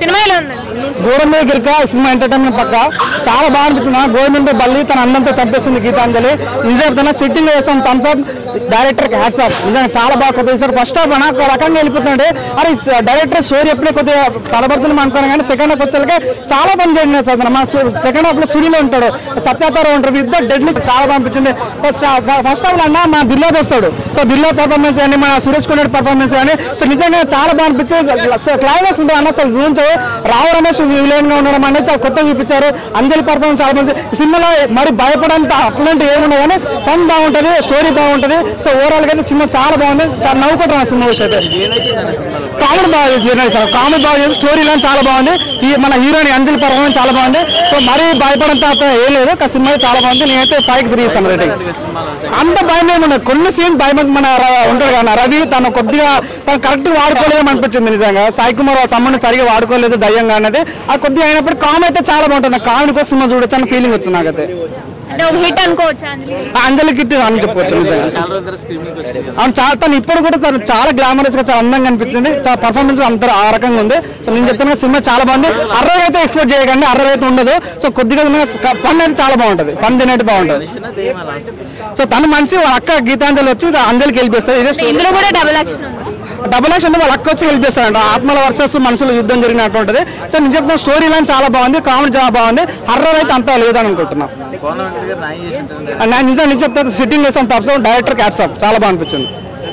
Cinema ఎలా ఉందండి గోడమే గిరిక cinema entertainment పక్క చాలా బాగా అనిపించింది గవర్నమెంట్ బల్లి తన అందంతో చంపేస్తుంది గీతాంజలి నిజాం తన సిట్టింగ్ వేసాం థమ్స్ అప్ డైరెక్టర్ కి హ్యాట్స్ ఆఫ్ నిజంగా చాలా బాగా కొద్దిగా సార్ ఫస్ట్ హాఫ్ అన్న ఒక రకంగా వెళ్ళిపోతున్నాడు అరే డైరెక్టర్ స్టోరీ ఎప్పుడే కొద్దిగా తలబడుతుంది అనుకున్నాను కానీ సెకండ్ హాఫ్ వచ్చేసరికి చాలా పని చేయండి సార్ మా సెకండ్ హాఫ్ లో సునీల్ ఉంటాడు సత్యాతార ఉంటారు ఇద్దరు డెడ్లీ చాలా బాగా అనిపించింది ఫస్ట్ ఫస్ట్ హాఫ్ లో అన్న మా దిల్లాద్ వస్తాడు సో దిల్లా పర్ఫార్మెన్స్ కానీ మన సురేష్ కుమార్ పర్ఫార్మెన్స్ కానీ సో నిజంగా చాలా బాగా అనిపించింది క్లైమాక్స్ ఉంటుంది అన్న అసలు గురించి రావు రమేష్ విలన్ గా ఉండడం అనేది చాలా కొత్తగా చూపించారు అంజలి పర్ఫార్మెన్స్ చాలా బాగుంది ఈ సినిమాలో మరి భయపడంత అట్లాంటి ఏముండదు కానీ ఫన్ బాగుంటది స్టోరీ బాగుంటది సో ఓవరాల్ గా అయితే సినిమా చాలా బాగుంది చాలా నవ్వుకుంటాం ఆ సినిమా విషయం అయితే కామెడీ బాగా చేసినారు సార్ కామెడీ బాగా చేసి స్టోరీ లైన్ చాలా బాగుంది ఈ మన హీరోయిన్ అంజలి పర్ఫార్మెన్స్ చాలా బాగుంది సో మరీ భయపడంత అంత ఏం లేదు కానీ సినిమా చాలా బాగుంది నేనైతే ఫైవ్ త్రీ ఇస్తాను రేటింగ్ అంత భయం ఏముండదు కొన్ని సీన్ భయం మన ర- ఉంటాడు కదా రవి తను కొద్దిగా తను కరెక్ట్ వాడుకోలేదేమో అనిపించింది నిజంగా సాయి కుమార్ వాళ్ళ తమ్ముడిని సరిగా వాడుకోలేదు దయ్యంగా అనేది అది కొద్దిగా అయినప్పుడు కామ్ అయితే చాలా బాగుంటుంది నాకు కామెడీ కోసం సినిమా చూడొచ్చు అన్న ఫీలింగ్ వచ్చింది నాకైతే అంటే ఒక హిట్ అనుకోవచ్చు అంజలి ఆ అంజలి కిట్ అని చెప్పొచ్చు నిజంగా అవును చాలా తను ఇప్పుడు కూడా తను చాలా గ్లామరస్ గా చాలా అందంగా అనిపించింది చాలా పర్ఫార్మెన్స్ అంత ఆ రకంగా ఉంది సో నేను చెప్తున్నా సినిమా చాలా బాగుంది అర్రర్ అయితే ఎక్స్పెక్ట్ చేయకండి అర్రర్ అయితే ఉండదు సో కొద్దిగా ఫన్ అయితే చాలా బాగుంటది ఫన్ తినేది బాగుంటది సో తను మంచి వాళ్ళ అక్క గీతాంజలి వచ్చి అంజలికి వెళ్ళిపోతుంది ఇదే story. ఇందులో కూడా డబుల్ యాక్షన్ ఉంది డబుల్ యాక్షన్ అంటే వాళ్ళ అక్క వచ్చి వెళ్ళిపోస్తారంట ఆత్మల వర్సెస్ మనుషుల యుద్ధం జరిగినట్టు ఉంటుంది సో నేను చెప్తున్నా స్టోరీ లైన్ చాలా బాగుంది కామెడీ చాలా బాగుంది హర్రర్ అయితే అంతా లేదని అనుకుంటున్నా నేను నిజం నేను చెప్తా సిట్టింగ్ వేసాం టాప్స్ డైరెక్టర్ క్యాట్స్ ఆఫ్ చాలా బాగా అనిపించింది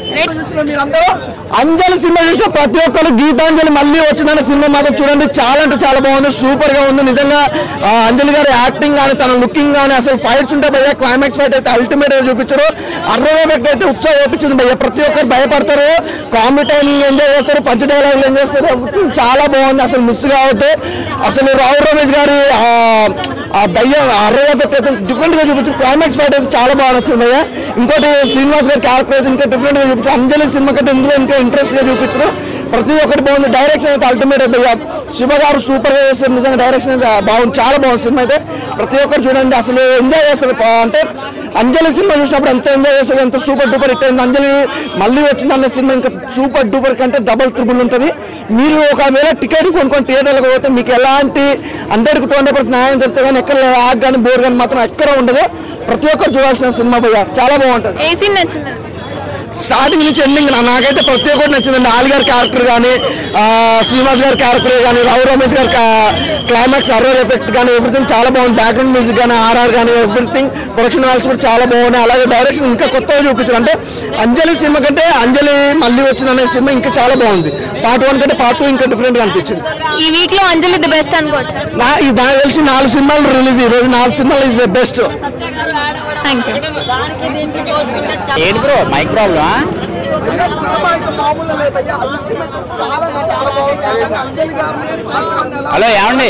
అంజలి సినిమా చూసిన ప్రతి ఒక్కరు గీతాంజలి మళ్ళీ వచ్చిందన్న సినిమా మాత్రం చూడండి చాలా అంటే చాలా బాగుంది సూపర్ గా ఉంది నిజంగా ఆ, అంజలి గారి యాక్టింగ్ కానీ తన లుకింగ్ కానీ అసలు ఫైట్స్ ఉంటే భయ్య క్లైమాక్స్ ఫైట్ అయితే అల్టిమేట్ గా చూపించారు అర్రవే వ్యక్తి అయితే ఉత్సాహం చూపించింది భయ్య ప్రతి ఒక్కరు భయపడతారు కామెడీ టైమింగ్ ఎంజాయ్ చేస్తారు పంచ డైలాగులు ఎంజాయ్ చేస్తారు everything చాలా బాగుంది అసలు మిస్ కావద్దు అసలు రావు రమేష్ గారి ఆ, ఆ దయ్యం అర్రవ ఎఫెక్ట్ అయితే డిఫరెంట్ గా చూపించారు క్లైమాక్స్ ఫైట్ అయితే చాలా బాగా నచ్చింది భయ్య ఇంకోటి శ్రీనివాస్ గారి క్యారెక్టర్ అయితే ఇంకా డిఫరెంట్ గా చూపించారు అంజలి సినిమా కంటే ఇందులో ఇంకా ఇంట్రెస్ట్ గా చూపించారు ప్రతి ఒక్కటి బాగుంది డైరెక్షన్ అయితే అల్టిమేట్ భయ్య శివ గారు సూపర్ గా చేస్తారు నిజంగా డైరెక్షన్ అయితే బాగుంది చాలా బాగుంది సినిమా అయితే ప్రతి ఒక్కరు చూడండి అసలు ఎంజాయ్ చేస్తారు పా- అంటే అంజలి సినిమా చూసినప్పుడు ఎంత ఎంజాయ్ చేస్తారు ఎంత సూపర్ డూపర్ హిట్ అయింది అంజలి మళ్ళీ వచ్చింది అన్న సినిమా ఇంకా సూపర్ డూపర్ కంటే డబల్ త్రిబుల్ ఉంటుంది మీరు ఒకవేళ టికెట్ కొనుక్కొని థియేటర్లకు పోతే మీకు ఎలాంటి హండ్రెడ్కి టూ హండ్రెడ్ పర్సెంట్ న్యాయం జరుగుతుంది కానీ ఎక్కడ ఆగ్ కానీ బోర్ కానీ మాత్రం ఎక్కడ ఉండదు ప్రతి ఒక్కరు చూడాల్సిన సినిమా భయ్య చాలా బాగుంటుంది ఏ సీన్ నచ్చిందండి స్టార్టింగ్ నుంచి ఎండింగ్ నాకైతే ప్రతి ఒక్కటి నచ్చిందండి ఆలి గారి క్యారెక్టర్ కానీ శ్రీనివాస్ గారి క్యారెక్టర్ కానీ రావు రమేష్ గారి క్లైమాక్స్ అర్రర్ ఎఫెక్ట్ కానీ ఎవ్రీథింగ్ చాలా బాగుంది బ్యాక్గ్రౌండ్ మ్యూజిక్ కానీ ఆర్ఆర్ కానీ ఎవ్రీథింగ్ ప్రొడక్షన్ వాల్స్ కూడా చాలా బాగున్నాయి అలాగే డైరెక్షన్ ఇంకా కొత్తగా చూపించారు అంటే అంజలి సినిమా కంటే అంజలి మళ్ళీ వచ్చింది అనే సినిమా ఇంకా చాలా బాగుంది పార్ట్ వన్ కంటే పార్ట్ టూ ఇంకా డిఫరెంట్గా అనిపించింది ఈ వీక్ లో అంజలి ది బెస్ట్ అనుకోవచ్చు నా ఇది నాకు తెలిసి నాలుగు సినిమాలు రిలీజ్ ఈ రోజు నాలుగు సినిమాలు is the best thank you ఏంటి బ్రో మైక్ ప్రాబ్లమా హలో ఏమండి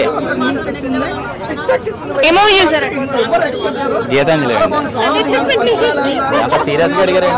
ఏ మూవీ చూసారండి గీతాంజలి అదే చెప్పండి అంత సీరియస్ గా అడిగారు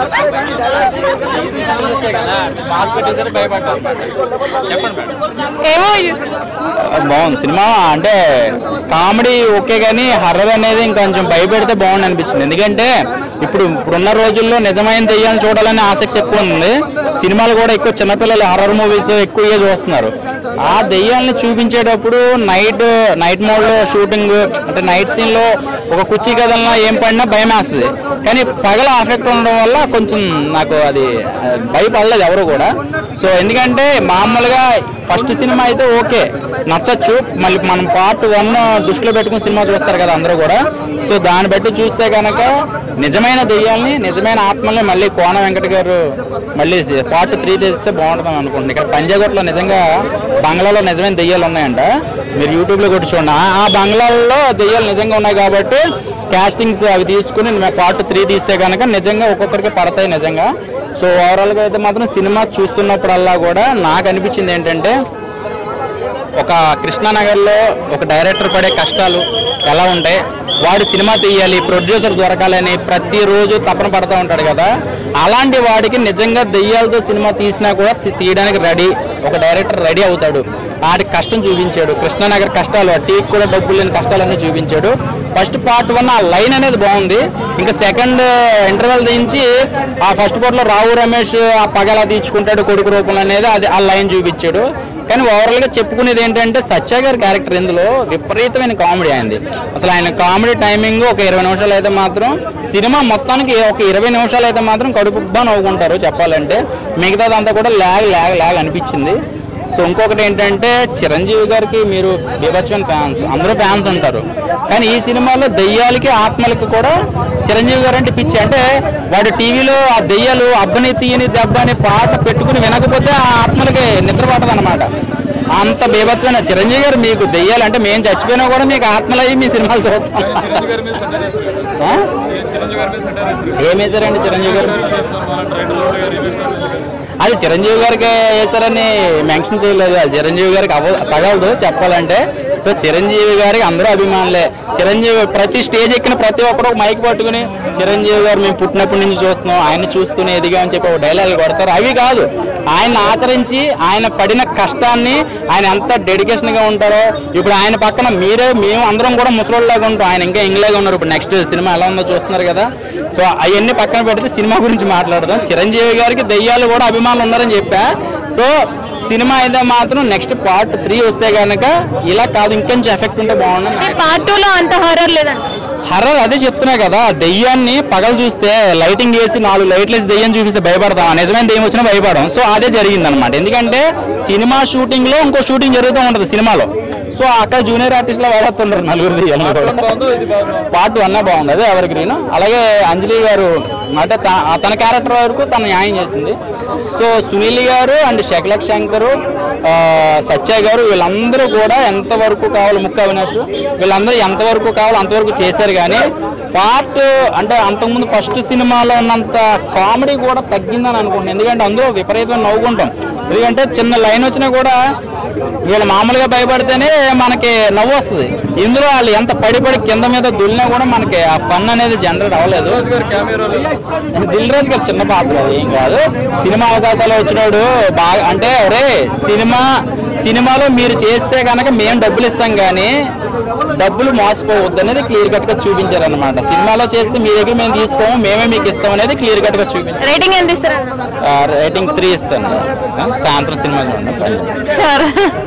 ఏ మూవీ చూసారు బాగుంది సినిమా అంటే కామెడీ ఓకే కానీ హర్రర్ అనేది ఇంకొంచెం భయపెడితే బాగుంది అనిపించింది ఎందుకంటే ఇప్పుడు ఇప్పుడున్న రోజుల్లో నిజమైన దెయ్యాలను చూడాలనే ఆసక్తి ఎక్కువ ఉంది సినిమాలు కూడా ఎక్కువ చిన్నపిల్లలు హర్రర్ మూవీస్ ఎక్కువగా చూస్తున్నారు ఆ దెయ్యాలను చూపించేటప్పుడు నైట్ నైట్ మోడ్ లో షూటింగ్ అంటే నైట్ సీన్ లో ఒక కుర్చీ కదలనా ఏం పడినా భయం వేస్తుంది కానీ పగల ఎఫెక్ట్ ఉండడం వల్ల కొంచెం నాకు అది ఆ, భయపడలేదు ఎవరు కూడా సో ఎందుకంటే మామూలుగా ఫస్ట్ సినిమా అయితే ఓకే నచ్చచ్చు మళ్ళీ మనం పార్ట్ వన్ దృష్టిలో పెట్టుకుని సినిమా చూస్తారు కదా అందరూ కూడా సో దాన్ని బట్టి చూస్తే కనుక నిజమైన దెయ్యాల్ని నిజమైన ఆత్మల్ని మళ్ళీ కోన వెంకట గారు మళ్ళీ పార్ట్ త్రీ తెస్తే బాగుంటుంది అనుకుంటున్నాను ఇక్కడ పంజాగుట్లో నిజంగా బంగ్లాలో నిజమైన దెయ్యాలు ఉన్నాయంట మీరు యూట్యూబ్లో కొట్టి చూడండి ఆ- ఆ బంగ్లాల్లో దెయ్యాలు నిజంగా ఉన్నాయి కాబట్టి కాస్టింగ్స్ అవి తీసుకుని పార్ట్ త్రీ తీస్తే కనుక నిజంగా ఒక్కొక్కరికి పడతాయి నిజంగా సో ఓవరాల్గా అయితే మాత్రం సినిమా చూస్తున్నప్పుడల్లా కూడా నాకు అనిపించింది ఏంటంటే ఒక కృష్ణానగర్లో ఒక డైరెక్టర్ పడే కష్టాలు ఎలా ఉంటాయి వాడు సినిమా తీయాలి ప్రొడ్యూసర్ దొరకాలని ప్రతిరోజు తపన పడుతూ ఉంటాడు కదా అలాంటి వాడికి నిజంగా దెయ్యాలతో సినిమా తీసినా కూడా తీ- తీయడానికి రెడీ ఒక డైరెక్టర్ రెడీ అవుతాడు ఆడి కష్టం చూపించాడు కృష్ణానగర్ కష్టాలు ఆ టీకి కూడా డబ్బులు లేని కష్టాలన్నీ చూపించాడు ఫస్ట్ పార్ట్ వన్ ఆ లైన్ అనేది బాగుంది ఇంకా సెకండ్ ఇంటర్వెల్ దించి ఆ ఫస్ట్ పార్ట్లో రావు రమేష్ ఆ పగలా తీర్చుకుంటాడు కొడుకు రూపంలో అనేది అది ఆ లైన్ చూపించాడు కానీ ఓవరాల్ గా చెప్పుకునేది ఏంటంటే సత్య గారి క్యారెక్టర్ ఇందులో విపరీతమైన కామెడీ అయింది అసలు ఆయన కామెడీ టైమింగ్ ఒక ఇరవై నిమిషాలు అయితే మాత్రం సినిమా మొత్తానికి ఒక ఇరవై నిమిషాలు అయితే మాత్రం కడుపుబ్బా నవ్వుకుంటారు చెప్పాలంటే మిగతాదంతా కూడా ల్యాగ్ ల్యాగ్ ల్యాగ్ అనిపించింది సో ఇంకొకటి ఏంటంటే చిరంజీవి గారికి మీరు బీభత్సమైన ఫ్యాన్స్ అందరూ ఫ్యాన్స్ ఉంటారు కానీ ఈ సినిమాలో దెయ్యాలకి ఆత్మలకి కూడా చిరంజీవి గారు అంటే పిచ్చి అంటే వాడు టీవీలో ఆ దెయ్యాలు అబ్బని తీయని దెబ్బ అనే పాట పెట్టుకుని వినకపోతే ఆ ఆత్మలకి నిద్ర పట్టదు అనమాట అంత బీభత్సమైన చిరంజీవి గారు మీకు దెయ్యాలు అంటే మేము చచ్చిపోయినా కూడా మీకు ఆత్మలు అయ్యి మీ సినిమాలు చూస్తాం ఆ? ఏం వేశారండి చిరంజీవి గారు అది చిరంజీవి గారికి వేశారని మెన్షన్ చేయలేదు అది చిరంజీవి గారికి అవ తగలదు చెప్పాలంటే సో చిరంజీవి గారికి అందరూ అభిమానులే చిరంజీవి ప్రతి స్టేజ్ ఎక్కిన ప్రతి ఒక్కరు ఒక మైక్ పట్టుకుని చిరంజీవి గారు మేము పుట్టినప్పటి నుంచి చూస్తున్నాం ఆయన చూస్తూనే ఎదిగామని చెప్పి ఒక డైలాగ్ కొడతారు అవి కాదు ఆయన ఆచరించి ఆయన పడిన కష్టాన్ని ఆయన ఎంత డెడికేషన్ గా ఉంటారో ఇప్పుడు ఆయన పక్కన మీరే మేము అందరం కూడా ముసలోళ్ళలాగా ఉంటాం ఆయన ఇంకా ఇంగ్లాగా ఉన్నారు ఇప్పుడు నెక్స్ట్ సినిమా ఎలా ఉందో చూస్తున్నారు కదా సో అవన్నీ పక్కన పెడితే సినిమా గురించి మాట్లాడదాం చిరంజీవి గారికి దెయ్యాలు కూడా అభిమానులు ఉన్నారని చెప్పా సో సినిమా అయితే మాత్రం నెక్స్ట్ పార్ట్ త్రీ వస్తే కనుక ఇలా కాదు ఇంకొంచెం ఎఫెక్ట్ ఉంటే బాగుంటుంది పార్ట్ టూ లో అంత హారర్ లేదండి హర్రర్ అదే చెప్తున్నా కదా దెయ్యాన్ని పగలు చూస్తే లైటింగ్ వేసి నాలుగు లైట్లు వేసి దెయ్యం చూపిస్తే భయపడతాం ఆ నిజమైన దెయ్యం వచ్చినా భయపడడం సో అదే జరిగింది అనమాట ఎందుకంటే సినిమా షూటింగ్ లో ఇంకో షూటింగ్ జరుగుతూ ఉంటుంది సినిమాలో సో అక్కడ జూనియర్ ఆర్టిస్ట్ లో వాడుతున్నారు నలుగురు దెయ్యాలను కూడా పార్ట్ వన్ బాగుంది అదే ఎవరి గ్రీన్ అలాగే అంజలి గారు అంటే త- తన క్యారెక్టర్ వరకు తను న్యాయం చేసింది సో సునీల్ గారు అండ్ శకలక్ శంకర్ సత్య గారు వీళ్ళందరూ కూడా ఎంతవరకు కావాలి ముక్క అవినాష్ వీళ్ళందరూ ఎంతవరకు కావాలో అంతవరకు చేశారు కానీ పార్ట్ అంటే అంతకుముందు ఫస్ట్ సినిమాలో ఉన్నంత కామెడీ కూడా తగ్గిందని అనుకుంటున్నాను ఎందుకంటే అందులో విపరీతమైన నవ్వుకుంటాం ఎందుకంటే చిన్న లైన్ వచ్చినా కూడా వీళ్ళు మామూలుగా భయపడితేనే మనకి నవ్వు వస్తుంది ఇందులో వాళ్ళు ఎంత పడి పడి కింద మీద దుల్లినా కూడా మనకి ఆ ఫన్ అనేది జనరేట్ అవ్వలేదు దిల్ రాజు గారు చిన్న పాత్ర అది ఏం కాదు సినిమా అవకాశాలు వచ్చినాడు బాగా అంటే ఒరే సినిమా సినిమాలో మీరు చేస్తే కనుక మేము డబ్బులు ఇస్తాం కానీ డబ్బులు మోసపోవద్దు అనేది క్లియర్ కట్ గా చూపించారు అనమాట సినిమాలో చేస్తే మీ దగ్గర మేము తీసుకోము మేమే మీకు ఇస్తాం అనేది క్లియర్ కట్ గా చూపించారు రేటింగ్ ఎంత ఇస్తారండి రేటింగ్ త్రీ ఇస్తాను ఆ, సాయంత్రం సినిమా చూడండి షూర్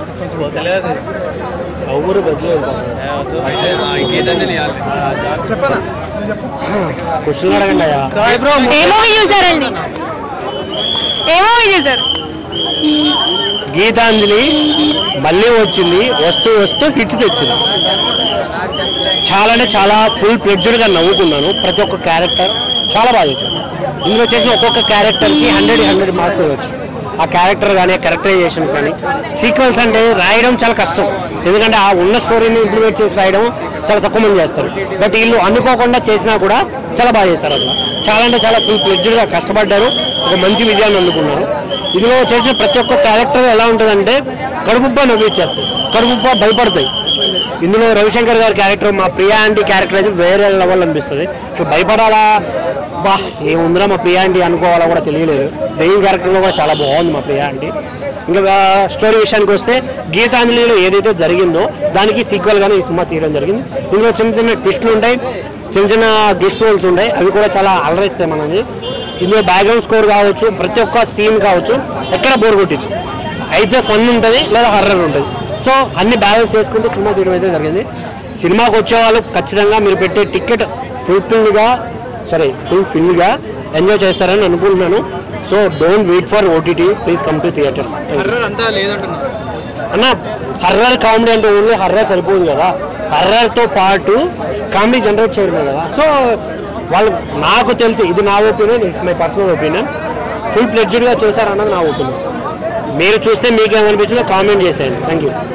క్వశ్చన్ అడగండి అయ్యా ఏ మూవీ చూసారండి ఏ మూవీ చూసారు గీతాంజలి మళ్ళీ వచ్చింది వస్తూ వస్తూ హిట్ తెచ్చింది చాలా అంటే చాలా ఫుల్ గా నవ్వుకున్నాను ప్రతి ఒక్క క్యారెక్టర్ చాలా బాగా చేశాను ఇందులో చేసిన ఒక్కొక్క క్యారెక్టర్కి హండ్రెడ్ హండ్రెడ్ మార్క్స్ ఇవ్వచ్చు ఆ క్యారెక్టర్ కానీ ఆ క్యారెక్టరైజేషన్స్ కానీ సీక్వెన్స్ అంటే రాయడం చాలా కష్టం ఎందుకంటే ఆ ఉన్న స్టోరీని ఇంప్లిమెంట్ చేసి రాయడం చాలా తక్కువ మంది చేస్తారు బట్ వీళ్ళు అనుకోకుండా చేసినా కూడా చాలా బాగా చేస్తారు అసలు చాలా అంటే చాలా ఫుల్ గా కష్టపడ్డారు ఒక మంచి విజయాన్ని అందుకున్నారు ఇందులో చేసిన ప్రతి ఒక్క క్యారెక్టర్ ఎలా ఉంటుందంటే కడుపుబ్బా నవ్విచ్చేస్తాయి కడుపుబ్బా భయపడతాయి ఇందులో రవిశంకర్ గారి క్యారెక్టర్ మా ప్రియా ఆంటీ క్యారెక్టర్ అయితే వేరే లెవెల్ అనిపిస్తుంది సో భయపడాలా బా ఏముందిరా మా ప్రియా ఆంటీ అనుకోవాలా కూడా తెలియలేదు దెయ్యం క్యారెక్టర్లో కూడా చాలా బాగుంది మా ప్రియా ఆంటీ ఇంకా స్టోరీ విషయానికి వస్తే గీతాంజలిలో ఏదైతే జరిగిందో దానికి సీక్వెల్ గానే ఈ సినిమా తీయడం జరిగింది ఇందులో చిన్న చిన్న ట్విస్టులు ఉంటాయి చిన్న చిన్న గెస్ట్ రోల్స్ ఉంటాయి అవి కూడా చాలా అలరిస్తాయి మనది ఇందులో బ్యాక్గ్రౌండ్ స్కోర్ కావచ్చు ప్రతి ఒక్క సీన్ కావచ్చు ఎక్కడ బోర్ కొట్టించు అయితే ఫన్ ఉంటుంది లేదా హర్రర్ ఉంటుంది సో అన్ని బ్యాలెన్స్ చేసుకుంటూ సినిమా తీయడం అయితే జరిగింది సినిమాకి వచ్చే వాళ్ళు ఖచ్చితంగా మీరు పెట్టే టికెట్ ఫుల్ఫిల్గా సారీ ఫుల్ ఫిల్గా ఎంజాయ్ చేస్తారని అనుకుంటున్నాను so don't wait for OTT please come to theatres అంతా లేదంటున్నా అన్న హర్రర్ కామెడీ అంటే ఓన్లీ హర్రర్ సరిపోదు కదా హర్రర్తో పాటు కామెడీ జనరేట్ చేయడమే కదా సో వాళ్ళు నాకు తెలిసి ఇది నా opinion it's my personal opinion full ప్లెడ్జ్డ్గా చేశారన్నది నా ఒపీనియన్ మీరు చూస్తే మీకు ఏమనిపించిందో కామెంట్ చేసేయండి థ్యాంక్ యూ